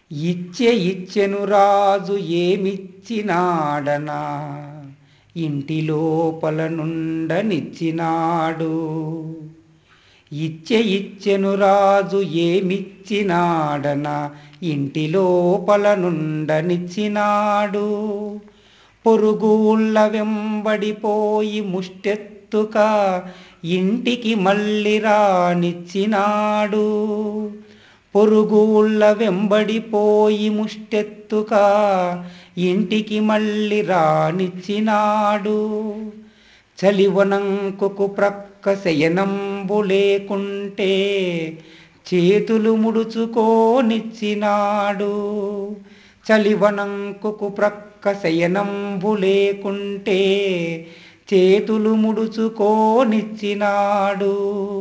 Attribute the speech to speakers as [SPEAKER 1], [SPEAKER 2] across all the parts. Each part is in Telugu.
[SPEAKER 1] ఇచ్చే ఇచ్చెను రాజు ఏమిచ్చినాడనా ఇంటి లోపల నుండనిచ్చినాడు ఇచ్చే ఇచ్చెను రాజు ఏమిచ్చినాడనా ఇంటి లోపల నుండనిచ్చినాడు పొరుగుళ్ళ వెంబడిపోయి ముష్టెత్తుక ఇంటికి మళ్ళీ రానిచ్చినాడు పొరుగుళ్ళ వెంబడిపోయి ముష్టెత్తుక ఇంటికి మళ్ళీ రానిచ్చినాడు చలివనంకుకు ప్రక్క శయనంబు లేకుంటే చేతులు ముడుచుకోనిచ్చినాడు చలివనంకుకు ప్రక్క శయనంబు లేకుంటే చేతులు ముడుచుకోనిచ్చినాడు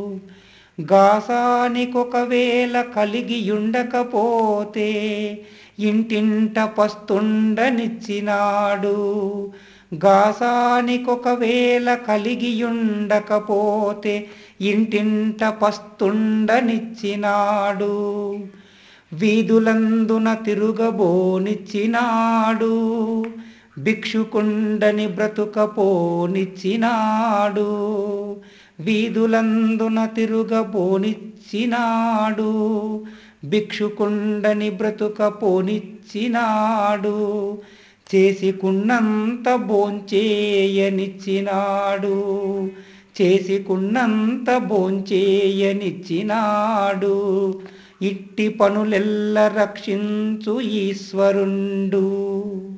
[SPEAKER 1] గాసానికొకవేళ కలిగియుండకపోతే ఇంటింట పస్తుండనిచ్చినాడు గాసానికొకవేళ కలిగియుండకపోతే ఇంటింట పస్తుండనిచ్చినాడు వీధులందున తిరుగబోనిచ్చినాడు భిక్షుకుండని బ్రతుకపోనిచ్చినాడు వీధులందున తిరుగబోనిచ్చినాడు భిక్షుకుండని బ్రతుకపోనిచ్చినాడు చేసికున్నంత భోంచేయనిచ్చినాడు చేసికున్నంత భోంచేయనిచ్చినాడు ఇట్టి పనులెల్ల రక్షించు ఈశ్వరుండు